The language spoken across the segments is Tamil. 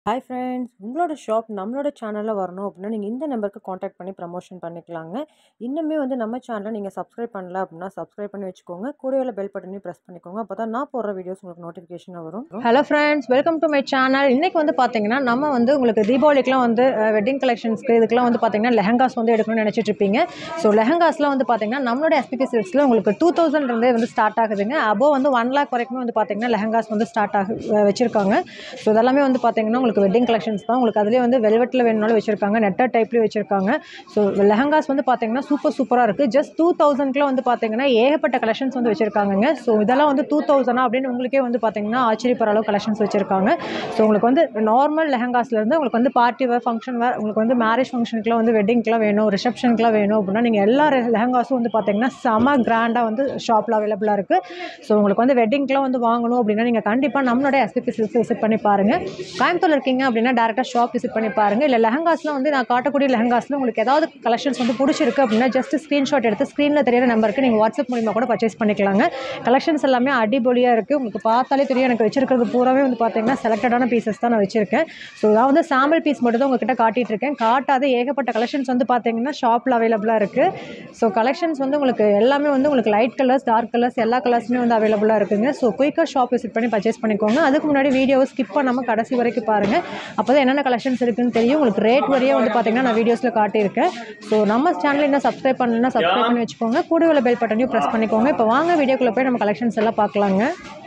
ஹாய் ஃப்ரெண்ட்ஸ் உங்களோட ஷாப் நம்மளோட சேனலில் வரணும் அப்படின்னா நீங்கள் இந்த நம்பருக்கு காண்டாக்ட் பண்ணி ப்ரமோஷன் பண்ணிக்கலாங்க இன்னுமே வந்து நம்ம சேனலை நீங்கள் சப்ஸ்கிரைப் பண்ணல அப்படின்னா சப்ஸ்கிரைப் பண்ணி வச்சுக்கோங்க கூடவே பெல் பட்டனையும் ப்ரெஸ் பண்ணிக்கோங்க அப்போ தான் நான் போடுற வீடியோஸ் உங்களுக்கு நோட்டிஃபிகேஷனாக வரும் hello friends welcome to my channel இன்றைக்கி வந்து பார்த்தீங்கன்னா நம்ம வந்து உங்களுக்கு தீபாவளிக்குலாம் வந்து வெட்டிங் கலெக்ஷன்ஸ்க்கு இதுக்கெலாம் வந்து பார்த்தீங்கன்னா லெஹங்காஸ் வந்து எடுக்கணும்னு நினச்சிட்டு இருப்பீங்க ஸோ லெஹங்காஸ்லாம் வந்து பார்த்தீங்கன்னா நம்மளோட எஸ்பிபி சில்க்ஸில் உங்களுக்கு டூ தௌசண்ட்லேருந்தே வந்து ஸ்டார்ட் ஆகுதுங்க அபோவ் வந்து ஒன் லேக் வரைக்கும் வந்து பார்த்தீங்கன்னா லெஹங்காஸ் வந்து ஸ்டார்ட் ஆகு அஹ் வச்சிருக்காங்க ஸோ இதெல்லாமே வந்து பார்த்தீங்கன்னா உங்களுக்கு வெட்டிங் கலெக்ஷன்ஸ் தான் உங்களுக்கு அதுலேயே வந்து வெல்வெட்டில் வேணுனாலும் வச்சிருக்காங்க நெட்டர் டைப்லேயும் வச்சிருக்காங்க ஸோ லெஹங்காஸ் வந்து பார்த்தீங்கன்னா சூப்பர் சூப்பராக இருக்குது ஜஸ்ட் டூ தௌசண்ட்க்குள்ள வந்து பார்த்தீங்கன்னா ஏகப்பட்ட கலெக்ஷன்ஸ் வந்து வச்சிருக்காங்கங்க ஸோ இதெல்லாம் வந்து டூ தௌசண்டா அப்படின்னு உங்களுக்கே வந்து பார்த்தீங்கன்னா ஆச்சரியப்படுற அளவு கலெக்ஷன்ஸ் வச்சிருக்காங்க ஸோ உங்களுக்கு வந்து நார்மல் லெஹங்காஸ்லேருந்து உங்களுக்கு வந்து பார்ட்டி வேர் ஃபங்க்ஷன் வேர் உங்களுக்கு வந்து மேரேஜ் ஃபங்க்ஷனுக்குலாம் வந்து வெட்டிங்க்குலாம் வேணும் ரிசப்ஷனுக்குலாம் வேணும் அப்படின்னா நீங்கள் எல்லா லெஹங்காஸும் வந்து பார்த்தீங்கன்னா செம கிராண்டாக வந்து ஷாப்பில் அவைலபிளாக இருக்குது ஸோ உங்களுக்கு வந்து வெட்டிங்க்குலாம் வந்து வாங்கணும் அப்படின்னா நீங்கள் கண்டிப்பாக நம்மளோட எஸ்பிபி சில்க்ஸ் விசிட் பண்ணி பாருங்கள் கோயம்புத்தூர் இருக்கீங்க அப்படின்னா டேரெக்டாக ஷாப் விசிட் பண்ணி பாருங்கள் இல்லை லெஹங்காஸ்லாம் வந்து நான் காட்டக்கூடிய லெஹங்காஸில் உங்களுக்கு ஏதாவது கலெக்ஷன்ஸ் வந்து பிடிச்சிருக்கு அப்படின்னா ஜஸ்ட் ஸ்க்ரீன்ஷாட் எடுத்து ஸ்க்ரீனில் தெரியிற நம்பருக்கு நீங்கள் வாட்ஸ்அப் மூலிமா கூட பர்ச்சேஸ் பண்ணிக்கலாங்க கலெக்ஷன்ஸ் எல்லாமே அடிபொலியாக இருக்குது உங்களுக்கு பார்த்தாலே தெரியும் எனக்கு வச்சிருக்கிறது பூராவே வந்து பார்த்தீங்கன்னா செலக்டடான பீசஸ் தான் நான் வச்சிருக்கேன் ஸோ நான் வந்து சாம்பிள் பீஸ் மட்டும் தான் உங்ககிட்ட காட்டிட்டு இருக்கேன் காட்டாத ஏகப்பட்ட கலெக்ஷன்ஸ் வந்து பார்த்தீங்கன்னா ஷாப்பில் அவைலபிளாக இருக்குது ஸோ கலெக்ஷன்ஸ் வந்து உங்களுக்கு எல்லாமே வந்து உங்களுக்கு லைட் கலர்ஸ் டார்க் கலர்ஸ் எல்லா கலர்ஸுமே வந்து அவைலபிளாக இருக்குங்க ஸோ குயிக்காக ஷாப் விசிட் பண்ணி பர்ச்சேஸ் பண்ணிக்கோங்க அதுக்கு முன்னாடி வீடியோவை ஸ்கிப் பண்ணாமல் கடைசி வரைக்கும் பாருங்கள் அப்போ தான் என்னென்ன கலெக்ஷன்ஸ் இருக்குன்னு தெரியும் உங்களுக்கு ரேட் வரையே வந்து பார்த்தீங்கன்னா நான் வீடியோஸில் காட்டியிருக்கேன் ஸோ நம்ம சேனல் இன்னும் சப்ஸ்கிரைப் பண்ணலன்னா சப்ஸ்கிரைப் பண்ணி வச்சுக்கோங்க கூட உள்ள பெல் பட்டனையும் ப்ரெஸ் பண்ணிக்கோங்க இப்போ வாங்க வீடியோக்குள்ளே போய் நம்ம கலெக்ஷன்ஸ் எல்லாம் பார்க்கலாங்க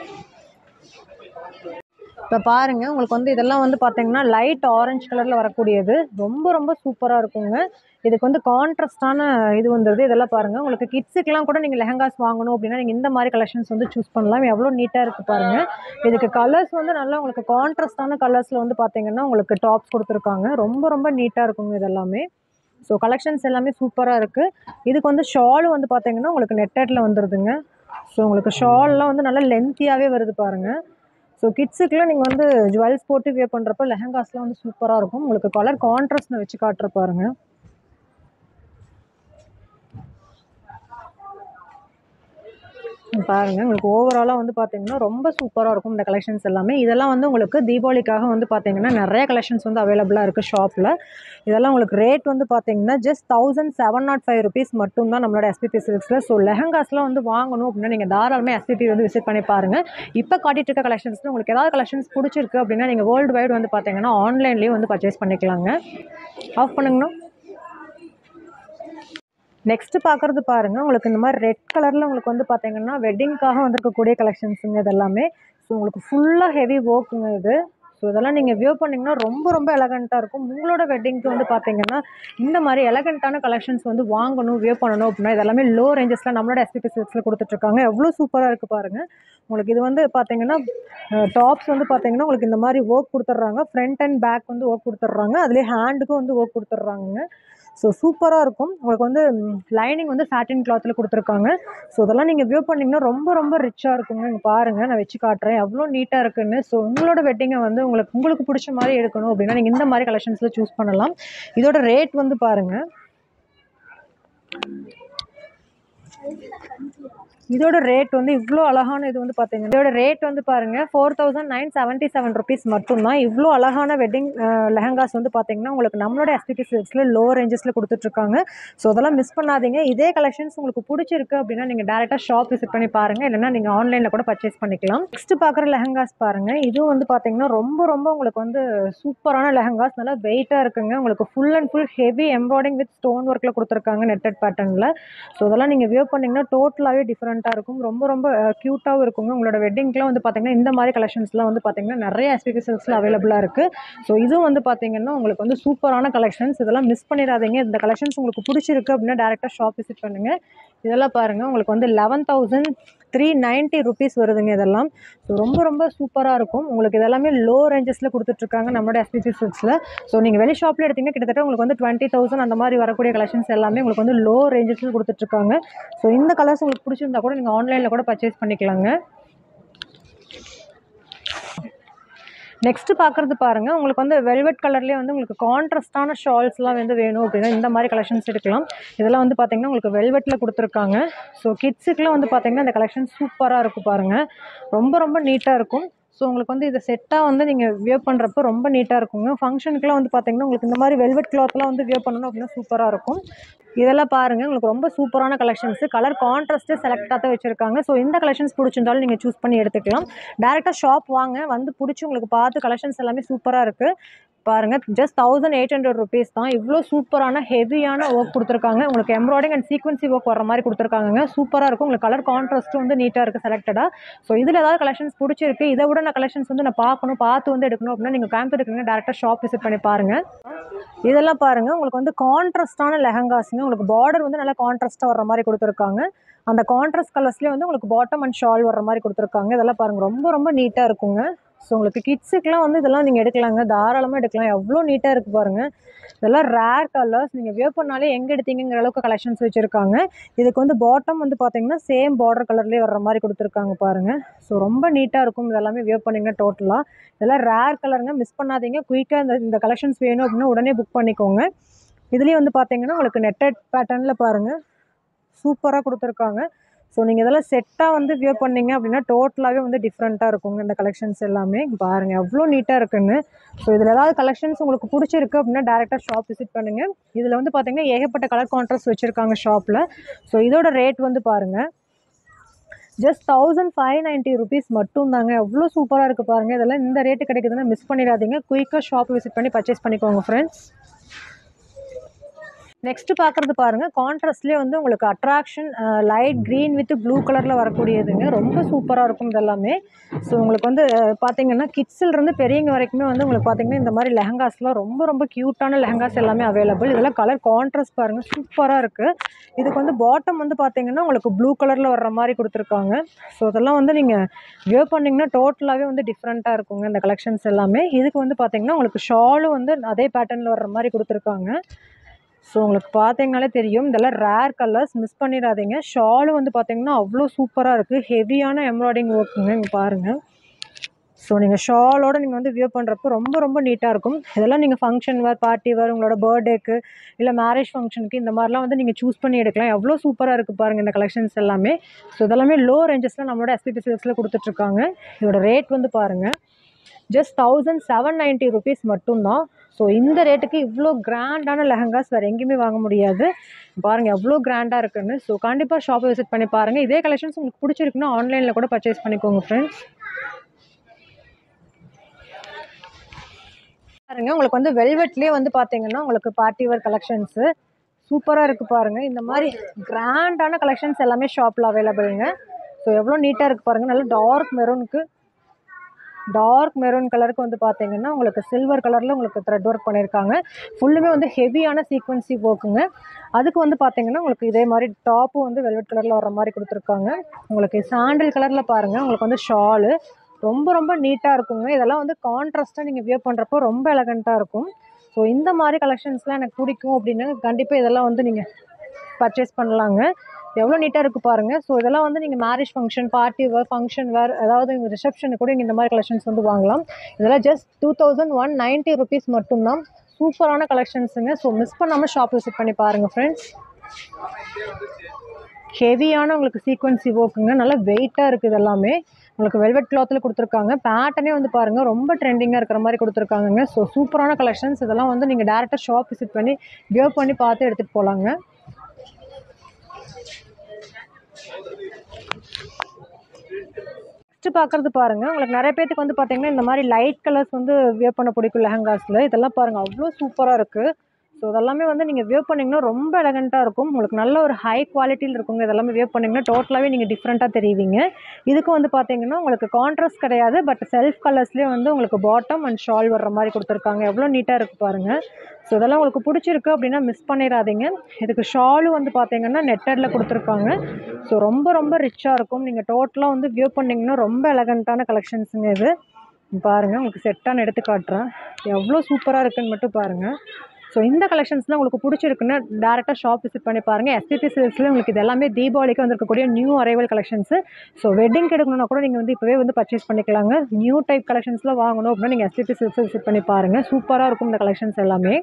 இப்போ பாருங்கள் உங்களுக்கு வந்து இதெல்லாம் வந்து பார்த்தீங்கன்னா லைட் ஆரஞ்சு கலரில் வரக்கூடியது ரொம்ப ரொம்ப சூப்பராக இருக்குங்க இதுக்கு வந்து கான்ட்ராஸ்டான இது வந்துடுது இதெல்லாம் பாருங்கள் உங்களுக்கு கிட்ஸுக்கெலாம் கூட நீங்கள் லெஹங்காஸ் வாங்கணும் அப்படின்னா நீங்கள் இந்த மாதிரி கலெக்ஷன்ஸ் வந்து சூஸ் பண்ணலாம் எவ்வளோ நீட்டாக இருக்குது பாருங்கள் இதுக்கு கலர்ஸ் வந்து நல்லா உங்களுக்கு கான்ட்ராஸ்டான கலர்ஸில் வந்து பார்த்தீங்கன்னா உங்களுக்கு டாப்ஸ் கொடுத்துருக்காங்க ரொம்ப ரொம்ப நீட்டாக இருக்குங்க இதெல்லாமே ஸோ கலெக்ஷன்ஸ் எல்லாமே சூப்பராக இருக்குது இதுக்கு வந்து ஷாலும் வந்து பார்த்தீங்கன்னா உங்களுக்கு நெட்டடில் வந்துடுதுங்க ஸோ உங்களுக்கு ஷால்லாம் வந்து நல்லா லென்த்தியாகவே வருது பாருங்கள் ஸோ கிட்ஸுக்குலாம் நீங்கள் வந்து ஜுவல்ஸ் போட்டு வியர் பண்ணுறப்ப லெஹங்காஸ்லாம் வந்து சூப்பராக இருக்கும் உங்களுக்கு கலர் கான்ட்ராஸ்ட் நான் வச்சு காட்டுற பாருங்க பாருங்க உங்களுக்கு ஓவராலாக வந்து பார்த்தீங்கன்னா ரொம்ப சூப்பராக இருக்கும் இந்த கலெக்ஷன்ஸ் எல்லாமே இதெல்லாம் வந்து உங்களுக்கு தீபாவளிக்காக வந்து பார்த்தீங்கன்னா நிறைய கலெக்ஷன்ஸ் வந்து அவைலபிளாக இருக்குது ஷாப்பில் இதெல்லாம் உங்களுக்கு ரேட் வந்து பார்த்தீங்கன்னா just thousand seven not five rupees மட்டும்தான் நம்மளோட எஸ்பிபி சில்க்ஸில் ஸோ லெஹங்காஸ்லாம் வந்து வாங்கணும் அப்படின்னா நீங்கள் தாராளமாக எஸ்பிபி வந்து விசிட் பண்ணி பாருங்கள் இப்போ காட்டிட்டு இருக்க கலெக்ஷன்ஸில் உங்களுக்கு ஏதாவது கலெக்ஷன்ஸ் பிடிச்சிருக்கு அப்படின்னா நீங்கள் வேர்ல்டு வைடு வந்து பார்த்தீங்கன்னா ஆன்லைன்லேயும் வந்து பர்ச்சேஸ் பண்ணிக்கலாங்க ஆஃப் பண்ணுங்கண்ணா நெக்ஸ்ட் பார்க்குறது பாருங்கள் உங்களுக்கு இந்த மாதிரி ரெட் கலரில் உங்களுக்கு வந்து பார்த்தீங்கன்னா வெட்டிங்க்காக வந்திருக்கக்கூடிய கலெக்ஷன்ஸுங்க இது எல்லாமே ஸோ உங்களுக்கு ஃபுல்லாக ஹெவி ஒர்க்குங்க இது ஸோ இதெல்லாம் நீங்கள் வியூ பண்ணிங்கன்னா ரொம்ப ரொம்ப எலகண்ட்டாக இருக்கும் உங்களோட வெட்டிங்க்கு வந்து பார்த்தீங்கன்னா இந்த மாதிரி எலகண்ட்டான கலெக்ஷன்ஸ் வந்து வாங்கணும் வியூ பண்ணணும் அப்படின்னா இதெல்லாமே லோ ரேஞ்சஸில் நம்மளோட எஸ்பிபி சில்க்ஸில் கொடுத்துட்ருக்காங்க எவ்வளோ சூப்பராக இருக்குது பாருங்கள் உங்களுக்கு இது வந்து பார்த்தீங்கன்னா டாப்ஸ் வந்து பார்த்தீங்கன்னா உங்களுக்கு இந்த மாதிரி ஒர்க் கொடுத்துட்றாங்க ஃப்ரண்ட் அண்ட் பேக் வந்து ஒர்க் கொடுத்துட்றாங்க அதுலேயே ஹேண்டுக்கும் வந்து ஒர்க் கொடுத்துட்றாங்க ஸோ சூப்பராக இருக்கும் உங்களுக்கு வந்து லைனிங் வந்து சாட்டின் கிளாத்தில் கொடுத்துருக்காங்க ஸோ இதெல்லாம் நீங்கள் வியூ பண்ணிங்கன்னா ரொம்ப ரொம்ப ரிச்சாக இருக்குங்க இங்கே பாருங்கள் நான் வச்சு காட்டுறேன் எவ்வளோ நீட்டாக இருக்குன்னு ஸோ உங்களோட வெட்டிங்கை வந்து உங்களுக்கு உங்களுக்கு பிடிச்ச மாதிரி எடுக்கணும் அப்படின்னா நீங்கள் இந்த மாதிரி கலெக்ஷன்ஸில் சூஸ் பண்ணலாம் இதோட ரேட் வந்து பாருங்கள் இதோட ரேட் வந்து இவ்வளோ அழகான இது வந்து பார்த்தீங்கன்னா இதோட ரேட் வந்து பாருங்கள் four thousand nine seventy seven rupees மட்டும்தான் இவ்வளோ அழகான வெட்டிங் லெஹங்காஸ் வந்து பார்த்தீங்கன்னா உங்களுக்கு நம்மளோட எஸ்பிபி சில்க்ஸில் லோ ரேஞ்சஸில் கொடுத்துட்ருக்காங்க ஸோ அதெல்லாம் மிஸ் பண்ணாதீங்க இதே கலெக்ஷன்ஸ் உங்களுக்கு பிடிச்சிருக்கு அப்படின்னா நீங்கள் டேரெக்டாக ஷாப் விசிட் பண்ணி பாருங்கள் இல்லைன்னா நீங்கள் ஆன்லைனில் கூட பர்ச்சேஸ் பண்ணிக்கலாம் நெக்ஸ்ட் பார்க்குற லெஹங்காஸ் பாருங்கள் இதுவும் வந்து பார்த்தீங்கன்னா ரொம்ப ரொம்ப உங்களுக்கு வந்து சூப்பரான லெஹங்காஸ் நல்லா வெயிட்டாக இருக்குங்க உங்களுக்கு full and full heavy embroidering with stone ஒர்க்கில் கொடுத்துருக்காங்க நெட்டட் பேட்டர்னில் ஸோ அதெல்லாம் நீங்கள் வியூ பண்ணிங்கன்னா டோட்டலாகவே டிஃப்ரெண்ட் டிஃப்ரெண்ட்டாக இருக்கும் ரொம்ப ரொம்ப க்யூட்டாகவும் இருக்குங்க உங்களோட வெட்டிங்க்குலாம் வந்து பார்த்தீங்கன்னா இந்த மாதிரி கலெக்ஷன்ஸ்லாம் வந்து பார்த்தீங்கன்னா நிறைய எஸ்பிபி சில்க்ஸில் அவைலபிளாக இருக்குது ஸோ இதுவும் வந்து பார்த்தீங்கன்னா உங்களுக்கு வந்து சூப்பரான கலெக்ஷன்ஸ் இதெல்லாம் மிஸ் பண்ணிடாதீங்க இந்த கலெக்ஷன்ஸ் உங்களுக்கு பிடிச்சிருக்கு அப்படின்னா டேரெக்டாக ஷாப் விசிட் பண்ணுங்கள் இதெல்லாம் பாருங்கள் உங்களுக்கு வந்து eleven thousand three ninety rupees வருதுங்க இதெல்லாம் ஸோ ரொம்ப ரொம்ப சூப்பராக இருக்கும் உங்களுக்கு இதெல்லாமே லோ ரேஞ்சஸில் கொடுத்துட்ருக்காங்க நம்மளோட எஸ்பிபி சில்க்ஸில் ஸோ நீங்கள் வெளி ஷாப்பில் எடுத்தீங்கன்னா கிட்டத்தட்ட உங்களுக்கு வந்து டுவெண்ட்டி தௌசண்ட் அந்த மாதிரி வரக்கூடிய கலெக்ஷன்ஸ் எல்லாமே உங்களுக்கு வந்து லோ ரேஞ்சஸில் கொடுத்துட்ருக்காங்க ஸோ இந்த கலர்ஸ் உங்களுக்கு பிடிச்சிருந்தா கூட நீங்கள் ஆன்லைனில் கூட பர்ச்சேஸ் பண்ணிக்கலாங்க நெக்ஸ்ட்டு பார்க்குறது பாருங்கள் உங்களுக்கு வந்து வெல்வெட் கலர்லேயே வந்து உங்களுக்கு கான்ட்ராஸ்டான ஷால்ஸ்லாம் வந்து வேணும் அப்படின்னா இந்த மாதிரி கலெக்ஷன்ஸ் எடுக்கலாம் இதெல்லாம் வந்து பார்த்திங்கன்னா உங்களுக்கு வெல்வெட்டில் கொடுத்துருக்காங்க ஸோ கிட்ஸுக்குலாம் வந்து பார்த்திங்கன்னா இந்த கலெக்ஷன் சூப்பராக இருக்கும் பாருங்கள் ரொம்ப ரொம்ப நீட்டாக இருக்கும் ஸோ உங்களுக்கு வந்து இதை செட்டாக வந்து நீங்கள் வியர் பண்ணுறப்ப ரொம்ப நீட்டாக இருக்குங்க ஃபங்க்ஷனுக்குலாம் வந்து பார்த்தீங்கன்னா உங்களுக்கு இந்த மாதிரி வெல்வெட் கிளாத்லாம் வந்து வியர் பண்ணணும் அப்படின்னா சூப்பராக இருக்கும் இதெல்லாம் பாருங்கள் உங்களுக்கு ரொம்ப சூப்பரான கலெக்ஷன்ஸு கலர் கான்ட்ராஸ்ட்டு செலக்டாக தான் வச்சுருக்காங்க ஸோ இந்த கலெக்ஷன்ஸ் பிடிச்சிருந்தாலும் நீங்கள் சூஸ் பண்ணி எடுத்துக்கலாம் டேரெக்டாக ஷாப் வாங்க வந்து பிடிச்சி உங்களுக்கு பார்த்து கலெக்ஷன்ஸ் எல்லாமே சூப்பராக இருக்குது பாருங்கள் just thousand eight hundred rupees தான் இவ்வளோ சூப்பரான ஹெவியான ஒர்க் கொடுத்துருக்காங்க உங்களுக்கு எம்ப்ராய்டிங் அண்ட் சீக்வன்சி ஒர்க் வர மாதிரி கொடுத்துருக்காங்க சூப்பராக இருக்கும் உங்களுக்கு கலர் கான்ட்ராஸ்ட்டும் வந்து நீட்டாக இருக்குது செலக்டடாக ஸோ இதில் ஏதாவது கலெக்ஷன்ஸ் பிடிச்சிருக்கு இதை விட நான் கலெக்ஷன்ஸ் வந்து நான் பார்க்கணும் பார்த்து வந்து எடுக்கணும் அப்படின்னா நீங்கள் கோயம்புத்தூர் இருக்கீங்க டேரெக்டாக ஷாப் விசிட் பண்ணி பாருங்கள் இதெல்லாம் பாருங்கள் உங்களுக்கு வந்து கான்ட்ராஸ்டான லெஹங்காஸுங்க உங்களுக்கு பார்டர் வந்து நல்லா கான்ட்ராஸ்ட்டாக வர மாதிரி கொடுத்துருக்காங்க அந்த கான்ட்ராஸ்ட் கலர்ஸ்லேயே வந்து உங்களுக்கு பாட்டம் அண்ட் ஷால் வர மாதிரி கொடுத்துருக்காங்க இதெல்லாம் பாருங்கள் ரொம்ப ரொம்ப நீட்டாக இருக்குங்க ஸோ உங்களுக்கு கிட்ஸுக்கெலாம் வந்து இதெல்லாம் நீங்கள் எடுக்கலாங்க தாராளமாக எடுக்கலாம் எவ்வளோ நீட்டாக இருக்குது பாருங்கள் இதெல்லாம் ரேர் கலர்ஸ் நீங்கள் வியர் பண்ணாலே எங்கே எடுத்தீங்கிற அளவுக்கு கலெக்ஷன்ஸ் வச்சுருக்காங்க இதுக்கு வந்து பாட்டம் வந்து பார்த்தீங்கன்னா சேம் பார்டர் கலர்லேயே வர்ற மாதிரி கொடுத்துருக்காங்க பாருங்கள் ஸோ ரொம்ப நீட்டாக இருக்கும் இதெல்லாமே வியர் பண்ணிங்கன்னா டோட்டலாக இதெல்லாம் ரேர் கலருங்க மிஸ் பண்ணாதீங்க குயிக்காக இந்த இந்த கலெக்ஷன்ஸ் வேணும் அப்படின்னா உடனே புக் பண்ணிக்கோங்க இதுலேயும் வந்து பார்த்தீங்கன்னா உங்களுக்கு நெட்டட் பேட்டர்னில் பாருங்கள் சூப்பராக கொடுத்துருக்காங்க ஸோ நீங்கள் இதெல்லாம் செட்டாக வந்து வியர் பண்ணீங்க அப்படின்னா டோட்டலாகவே வந்து டிஃப்ரெண்ட்டாக இருக்குங்க இந்த கலெக்ஷன்ஸ் எல்லாமே இங்க பாருங்கள் எவ்வளோ நீட்டாக இருக்குன்னு ஸோ இதில் ஏதாவது கலெக்ஷன்ஸ் உங்களுக்கு பிடிச்சிருக்கு அப்படின்னா டேரெக்டாக ஷாப் விசிட் பண்ணுங்கள் இதில் வந்து பார்த்தீங்கன்னா ஏகப்பட்ட கலர் கான்ட்ராஸ்ட் வச்சுருக்காங்க ஷாப்பில் ஸோ இதோட ரேட் வந்து பாருங்கள் just thousand five ninety rupees மட்டும் தாங்க எவ்வளோ சூப்பராக இருக்குது பாருங்கள் இதெல்லாம் இந்த ரேட்டு கிடைக்குதுன்னா மிஸ் பண்ணிடாதீங்க குயிக்காக ஷாப் விசிட் பண்ணி பர்ச்சேஸ் பண்ணிக்கோங்க ஃப்ரெண்ட்ஸ் நெக்ஸ்ட் பார்க்குறது பாருங்கள் கான்ட்ராஸ்ட்லேயே வந்து உங்களுக்கு attraction light green with blue கலரில் வரக்கூடியதுங்க ரொம்ப சூப்பராக இருக்கும் இதெல்லாமே ஸோ உங்களுக்கு வந்து அஹ், பார்த்தீங்கன்னா கிட்ஸ்லேருந்து பெரியவங்க வரைக்குமே வந்து உங்களுக்கு பார்த்தீங்கன்னா இந்த மாதிரி லெஹங்காஸ்லாம் ரொம்ப ரொம்ப க்யூட்டான லெஹங்காஸ் எல்லாமே அவைலபிள் இதெல்லாம் கலர் கான்ட்ராஸ்ட் பாருங்கள் சூப்பராக இருக்குது இதுக்கு வந்து பாட்டம் வந்து பார்த்தீங்கன்னா உங்களுக்கு ப்ளூ கலரில் வர்ற மாதிரி கொடுத்துருக்காங்க ஸோ இதெல்லாம் வந்து நீங்கள் வியர் பண்ணிங்கன்னா டோட்டலாகவே வந்து டிஃப்ரெண்ட்டாக இருக்குங்க இந்த கலெக்ஷன்ஸ் எல்லாமே இதுக்கு வந்து பார்த்தீங்கன்னா உங்களுக்கு ஷாலும் வந்து அதே பேட்டர்னில் வர்ற மாதிரி கொடுத்துருக்காங்க ஸோ உங்களுக்கு பார்த்தீங்கனாலே தெரியும் இதெல்லாம் ரேர் கலர்ஸ் மிஸ் பண்ணிடாதீங்க ஷாலும் வந்து பார்த்தீங்கன்னா அவ்வளோ சூப்பராக இருக்குது ஹெவியான எம்ப்ராய்டிங் ஒர்க்குங்க இங்கே பாருங்கள் ஸோ நீங்கள் ஷாலோட நீங்கள் வந்து வியர் பண்ணுறப்போ ரொம்ப ரொம்ப நீட்டாக இருக்கும் இதெல்லாம் நீங்கள் ஃபங்க்ஷன் வேர் பார்ட்டி வேர் உங்களோட பர்த்டேக்கு இல்லை மேரேஜ் ஃபங்க்ஷனுக்கு இந்த மாதிரிலாம் வந்து நீங்கள் சூஸ் பண்ணி எடுக்கலாம் எவ்வளோ சூப்பராக இருக்குது பாருங்கள் இந்த கலெக்ஷன்ஸ் எல்லாமே ஸோ இதெல்லாமே லோ ரேஞ்சஸில் நம்மளோட எஸ்பிபி சில்க்ஸில் கொடுத்துட்ருக்காங்க இதோட ரேட் வந்து பாருங்கள் just thousand seven ninety rupees மட்டும்தான் ஸோ இந்த ரேட்டுக்கு இவ்வளோ கிராண்டான லெஹங்காஸ் வேறு எங்கேயுமே வாங்க முடியாது பாருங்கள் எவ்வளோ கிராண்டாக இருக்குன்னு ஸோ கண்டிப்பாக ஷாப்பை விசிட் பண்ணி பாருங்கள் இதே கலெக்ஷன்ஸ் உங்களுக்கு பிடிச்சிருக்குன்னா ஆன்லைனில் கூட பர்ச்சேஸ் பண்ணிக்கோங்க ஃப்ரெண்ட்ஸ் பாருங்க உங்களுக்கு வந்து வெல்வெட்லேயே வந்து பார்த்தீங்கன்னா உங்களுக்கு பார்ட்டி வேர் கலெக்ஷன்ஸு சூப்பராக இருக்குது பாருங்கள் இந்த மாதிரி கிராண்டான கலெக்ஷன்ஸ் எல்லாமே ஷாப்பில் அவைலபிளுங்க ஸோ எவ்வளோ நீட்டாக இருக்குது பாருங்கள் நல்லா டார்க் மெரூனுக்கு டார்க் மெரூன் கலருக்கு வந்து பார்த்தீங்கன்னா உங்களுக்கு சில்வர் கலரில் உங்களுக்கு த்ரெட் ஒர்க் பண்ணியிருக்காங்க ஃபுல்லுமே வந்து ஹெவியான சீக்வன்சி ஒர்க்குங்க அதுக்கு வந்து பார்த்தீங்கன்னா உங்களுக்கு இதே மாதிரி டாப்பும் வந்து வெல்வெட் கலரில் வர மாதிரி கொடுத்துருக்காங்க உங்களுக்கு சாண்டில் கலரில் பாருங்கள் உங்களுக்கு வந்து ஷாலு ரொம்ப ரொம்ப நீட்டாக இருக்குங்க இதெல்லாம் வந்து கான்ட்ராஸ்ட்டாக நீங்கள் வியர் பண்ணுறப்போ ரொம்ப எலகண்ட்டாக இருக்கும் ஸோ இந்த மாதிரி கலெக்ஷன்ஸ்லாம் எனக்கு பிடிக்கும் அப்படின்னா கண்டிப்பாக இதெல்லாம் வந்து நீங்கள் பர்ச்சேஸ் பண்ணலாங்க எவ்வளோ நீட்டாக இருக்குது பாருங்கள் ஸோ இதெல்லாம் வந்து நீங்கள் marriage function party wear function wear அதாவது உங்கள் ரிசப்ஷனுக்கு கூட இங்கே இந்த மாதிரி கலெக்ஷன்ஸ் வந்து வாங்கலாம் இதெல்லாம் just two thousand one ninety rupees மட்டும்தான் சூப்பரான கலெக்ஷன்ஸுங்க ஸோ மிஸ் பண்ணாமல் ஷாப் விசிட் பண்ணி பாருங்கள் ஃப்ரெண்ட்ஸ் ஹெவியான உங்களுக்கு சீக்வன்சி ஒர்க்குங்க நல்லா வெயிட்டாக இருக்குது எல்லாமே உங்களுக்கு வெல்வெட் கிளாத்தில் கொடுத்துருக்காங்க பேட்டர்னே வந்து பாருங்கள் ரொம்ப ட்ரெண்டிங்காக இருக்கிற மாதிரி கொடுத்துருக்காங்கங்க ஸோ சூப்பரான கலெக்ஷன்ஸ் இதெல்லாம் வந்து நீங்கள் டேரெக்டாக ஷாப் விசிட் பண்ணி வியர் பண்ணி பார்த்து எடுத்துகிட்டு போகலாங்க நெக்ஸ்ட் பார்க்குறது பாருங்கள் உங்களுக்கு நிறைய பேத்துக்கு வந்து பார்த்தீங்கன்னா இந்த மாதிரி லைட் கலர்ஸ் வந்து வியர் பண்ண பிடிக்கும் லெஹங்காஸில் இதெல்லாம் பாருங்கள் அவ்வளோ சூப்பராக இருக்குது ஸோ இதெல்லாமே வந்து நீங்கள் வியர் பண்ணிங்கன்னா ரொம்ப எலகண்ட்டாக இருக்கும் உங்களுக்கு நல்ல ஒரு ஹை குவாலிட்டியில் இருக்குங்க இதெல்லாமே வியர் பண்ணிங்கன்னா டோட்டலாகவே நீங்கள் டிஃப்ரெண்ட்டாக தெரிவிங்க இதுக்கு வந்து பார்த்தீங்கன்னா உங்களுக்கு கான்ட்ராஸ்ட் கிடையாது பட் செல்ஃப் கலர்ஸ்லேயே வந்து உங்களுக்கு பாட்டம் அண்ட் ஷால் வர்ற மாதிரி கொடுத்துருக்காங்க எவ்வளோ நீட்டாக இருக்குது பாருங்கள் ஸோ இதெல்லாம் உங்களுக்கு பிடிச்சிருக்கு அப்படின்னா மிஸ் பண்ணிடாதீங்க இதுக்கு ஷாலும் வந்து பார்த்தீங்கன்னா நெட்டரில் கொடுத்துருக்காங்க ஸோ ரொம்ப ரொம்ப ரிச்சாக இருக்கும் நீங்கள் டோட்டலாக வந்து வியூ பண்ணிங்கன்னா ரொம்ப எலகண்ட்டான கலெக்ஷன்ஸுங்க இது பாருங்கள் உங்களுக்கு செட்டான எடுத்து காட்டுறேன் எவ்வளோ சூப்பராக இருக்குன்னு மட்டும் பாருங்கள் ஸோ இந்த கலெக்ஷன்ஸ்லாம் உங்களுக்கு பிடிச்சிருக்குன்னா டேரெக்டாக ஷாப் விசிட் பண்ணி பாருங்கள் எஸ்பிபி சில்க்ஸில் உங்களுக்கு இது எல்லாமே தீபாவளிக்கு வந்திருக்கக்கூடிய new arrival collections so wedding எடுக்கணும்னா கூட நீங்கள் வந்து இப்போவே வந்து பர்ச்சேஸ் பண்ணிக்கலாங்க நியூ டைப் கலெக்ஷன்ஸ்லாம் வாங்கணும் அப்படின்னா நீங்கள் எஸ்பிபி சில்க்ஸ் விசிட் பண்ணி பாருங்கள் சூப்பராக இருக்கும் இந்த கலெக்ஷன்ஸ் எல்லாமே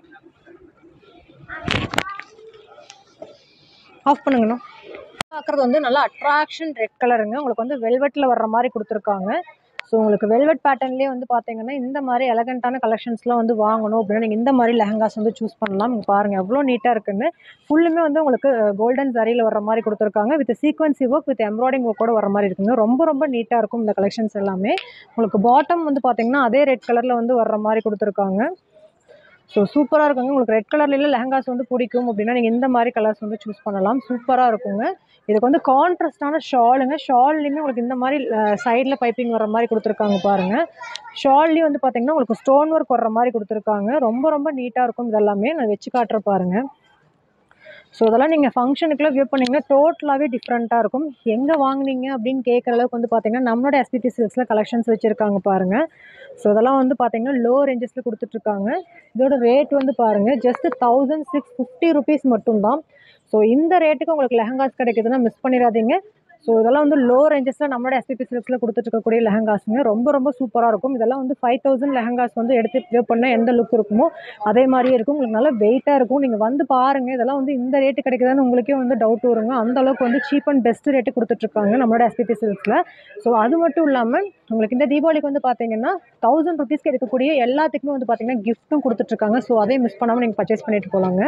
ஆஃப் பண்ணுங்கண்ணா பார்க்குறது வந்து நல்லா அட்ராக்ஷன் ரெட் கலருங்க உங்களுக்கு வந்து வெல்வெட்டில் வர்ற மாதிரி கொடுத்துருக்காங்க ஸோ உங்களுக்கு வெல்வெட் பேட்டர்ன்லேயே வந்து பார்த்தீங்கன்னா இந்த மாதிரி எலகண்ட்டான கலெக்ஷன்ஸ்லாம் வந்து வாங்கணும் அப்படின்னா நீங்கள் இந்த மாதிரி லெஹங்காஸ் வந்து சூஸ் பண்ணலாம் இங்க பாருங்கள் எவ்வளோ நீட்டாக இருக்குன்னு ஃபுல்லுமே வந்து உங்களுக்கு கோல்டன் சரியில் வர மாதிரி கொடுத்துருக்காங்க with sequence work with embroidering ஒர்க்கோட வர மாதிரி இருக்குங்க ரொம்ப ரொம்ப நீட்டாக இருக்கும் இந்த கலெக்ஷன்ஸ் எல்லாமே உங்களுக்கு பாட்டம் வந்து பார்த்தீங்கன்னா அதே ரெட் கலரில் வந்து வர்ற மாதிரி கொடுத்துருக்காங்க ஸோ சூப்பராக இருக்குங்க உங்களுக்கு ரெட் கலர்ல லெஹங்காஸ் வந்து பிடிக்கும் அப்படின்னா நீங்கள் இந்த மாதிரி கலர்ஸ் வந்து சூஸ் பண்ணலாம் சூப்பராக இருக்குங்க இதுக்கு வந்து கான்ட்ராஸ்டான ஷாலுங்க ஷால்லையுமே உங்களுக்கு இந்த மாதிரி சைடில் பைப்பிங் வர மாதிரி கொடுத்துருக்காங்க பாருங்கள் ஷால்லையும் வந்து பார்த்தீங்கன்னா உங்களுக்கு ஸ்டோன் ஒர்க் வர்ற மாதிரி கொடுத்துருக்காங்க ரொம்ப ரொம்ப நீட்டாக இருக்கும் இதெல்லாமே நான் வச்சு காட்டுற பாருங்கள் ஸோ இதெல்லாம் நீங்கள் ஃபங்க்ஷனுக்குலாம் வியூ பண்ணிங்கன்னா டோட்டலாகவே டிஃப்ரெண்ட்டாக இருக்கும் எங்கே வாங்குனீங்க அப்படின்னு கேட்குற அளவுக்கு வந்து பார்த்தீங்கன்னா நம்மளோட எஸ்பிபி சில்க்ஸில் கலெக்ஷன்ஸ் வச்சுருக்காங்க பாருங்கள் ஸோ இதெல்லாம் வந்து பார்த்தீங்கன்னா லோ ரேஞ்சஸில் கொடுத்துட்ருக்காங்க இதோட ரேட் வந்து பாருங்கள் just thousand six fifty rupees மட்டும்தான் ஸோ இந்த ரேட்டுக்கு உங்களுக்கு லெஹங்காஸ் கிடைக்குதுன்னா மிஸ் பண்ணிடாதீங்க ஸோ இதெல்லாம் வந்து லோ ரேஞ்சஸில் நம்மளோட எஸ்பிபி சில்க்ஸில் கொடுத்துட்ருக்கக்கூடிய லெஹங்காஸுங்க ரொம்ப ரொம்ப சூப்பராக இருக்கும் இதெல்லாம் வந்து ஃபைவ் தௌசண்ட் லெஹங்காஸ் வந்து எடுத்து வியூ பண்ணால் எந்த லுக் இருக்குமோ அதே மாதிரியே இருக்கும் உங்களுக்கு நல்லா வெயிட்டாக இருக்கும் நீங்கள் வந்து பாருங்கள் இதெல்லாம் வந்து இந்த ரேட்டு கிடைக்குதான்னு உங்களுக்கே வந்து டவுட் வருங்க அந்த அளவுக்கு வந்து சீப் அண்ட் பெஸ்ட் ரேட்டு கொடுத்துட்ருக்காங்க நம்மளோட எஸ்பிபி சில்க்ஸில் ஸோ அது மட்டும் இல்லாமல் உங்களுக்கு இந்த தீபாவளிக்கு வந்து பார்த்தீங்கன்னா தௌசண்ட் ருபீஸ்க்கு எடுக்கக்கூடிய எல்லாத்துக்குமே வந்து பார்த்தீங்கன்னா கிஃப்ட்டும் கொடுத்துட்ருக்காங்க ஸோ அதையும் மிஸ் பண்ணாமல் நீங்கள் பர்ச்சேஸ் பண்ணிட்டு போகலாங்க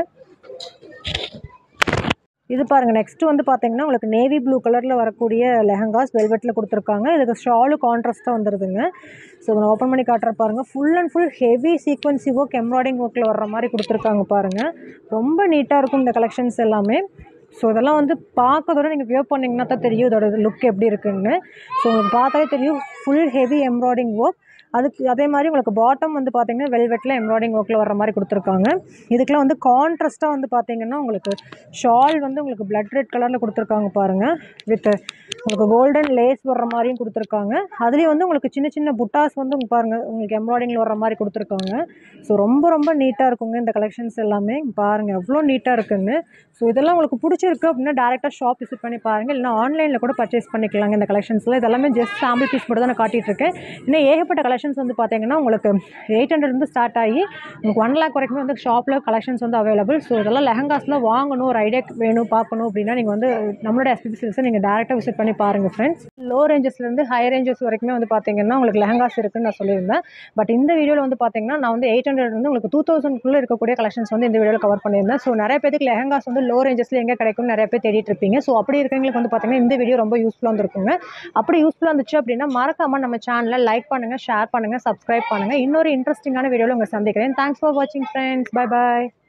இது பாருங்கள் நெக்ஸ்ட்டு வந்து பார்த்தீங்கன்னா உங்களுக்கு நேவி ப்ளூ கலரில் வரக்கூடிய லெஹங்காஸ் வெல்வெட்டில் கொடுத்துருக்காங்க இதுக்கு ஷாலு கான்ட்ராஸ்ட்டாக வந்துடுதுங்க ஸோ நான் ஓப்பன் பண்ணி காட்டுற பாருங்கள் full and full heavy sequence work embroidering ஒர்க்கில் வர்ற மாதிரி கொடுத்துருக்காங்க பாருங்கள் ரொம்ப நீட்டாக இருக்கும் இந்த கலெக்ஷன்ஸ் எல்லாமே ஸோ இதெல்லாம் வந்து பார்க்கறதோட நீங்கள் வியூ பண்ணிங்கன்னா தான் தெரியும் இதோட லுக் எப்படி இருக்குன்னு ஸோ உங்களுக்கு பார்த்தாலே தெரியும் ஃபுல் ஹெவி எம்ப்ராய்டிங் ஒர்க் அதுக்கு அதே மாதிரி உங்களுக்கு பாட்டம் வந்து பார்த்தீங்கன்னா வெல்வெட்டில் எம்ப்ராய்டிங் ஒர்க்கில் வர மாதிரி கொடுத்துருக்காங்க இதுக்கெலாம் வந்து கான்ட்ராஸ்ட்டாக வந்து பார்த்தீங்கன்னா உங்களுக்கு ஷால் வந்து உங்களுக்கு பிளட் ரெட் கலரில் கொடுத்துருக்காங்க பாருங்கள் வித் உங்களுக்கு கோல்டன் லேஸ் வர்ற மாதிரியும் கொடுத்துருக்காங்க அதுலேயும் வந்து உங்களுக்கு சின்ன சின்ன புட்டாஸ் வந்து உங்களுக்கு பாருங்கள் உங்களுக்கு எம்ப்ராய்டிங்கில் வர்ற மாதிரி கொடுத்துருக்காங்க ஸோ ரொம்ப ரொம்ப நீட்டாக இருக்குங்க இந்த கலெக்ஷன்ஸ் எல்லாமே பாருங்கள் எவ்வளோ நீட்டாக இருக்குன்னு ஸோ இதெல்லாம் உங்களுக்கு பிடிச்சிருக்கு அப்படின்னா டேரெக்டாக ஷாப் விசிட் பண்ணி பாருங்கள் இல்லைனா ஆன்லைனில் கூட பர்ச்சேஸ் பண்ணிக்கலாங்க இந்த கலெக்ஷன்ஸில் இதெல்லாமே ஜஸ்ட் சாம்பிள் பீஸ் மட்டும் தான் நான் காட்டிகிட்ருக்கேன் இன்னும் ஏகப்பட்ட கலெக்ஷன்ஸ் வந்து பார்த்தீங்கன்னா உங்களுக்கு எயிட் ஹண்ட்ரட்லேருந்து ஸ்டார்ட் ஆகி உங்களுக்கு ஒன் லேக் வரைக்குமே வந்து ஷாப்பில் கலெக்ஷன்ஸ் வந்து அவைலபிள் ஸோ இதெல்லாம் லெஹங்காஸ்லாம் வாங்கணும் ஒரு ஐடியா வேணும் பார்க்கணும் அப்படின்னா நீங்கள் வந்து நம்மளோட எஸ்பிபி சில்ஸை நீங்கள் டேரெக்டாக விசிட் பண்ணி பாருங்கள் ஃப்ரெண்ட்ஸ் லோ ரேஞ்சஸ்லேருந்து ஹை ரேஞ்சஸ் வரைக்குமே வந்து பார்த்தீங்கன்னா உங்களுக்கு லெஹங்காஸ் இருக்குன்னு நான் சொல்லியிருந்தேன் பட் இந்த வீடியோவில் வந்து பார்த்தீங்கன்னா நான் வந்து எயிட் ஹண்ட்ரட் வந்து உங்களுக்கு டூ தௌசண்ட்குள்ளே இருக்கக்கூடிய கலெக்ஷன்ஸ் வந்து இந்த வீடியோவில் கவர் பண்ணியிருந்தேன் ஸோ நிறைய பேருக்கு லெஹங்காஸ் வந்து லோ ரேஞ்சஸில் எங்கே கிடைக்கும்னு நிறைய பேர் தேடிட்டு இருப்பீங்க ஸோ அப்படி இருக்கவங்களுக்கு வந்து பார்த்தீங்கன்னா இந்த வீடியோ ரொம்ப யூஸ்ஃபுல்லாக இருந்திருக்குங்க அப்படி யூஸ்ஃபுல்லாக இருந்துச்சு அப்படின்னா மறக்காமல் நம்ம சேனலை லைக் பண்ணுங்கள் ஷேர் பண்ணுங்கள் சப்ஸ்கிரைப் பண்ணுங்கள் இன்னொரு இன்ட்ரெஸ்டிங்கான வீடியோவில் உங்களை சந்திக்கிறேன் தேங்க்ஸ் ஃபார் வாட்சிங் ஃப்ரெண்ட்ஸ் பை பாய்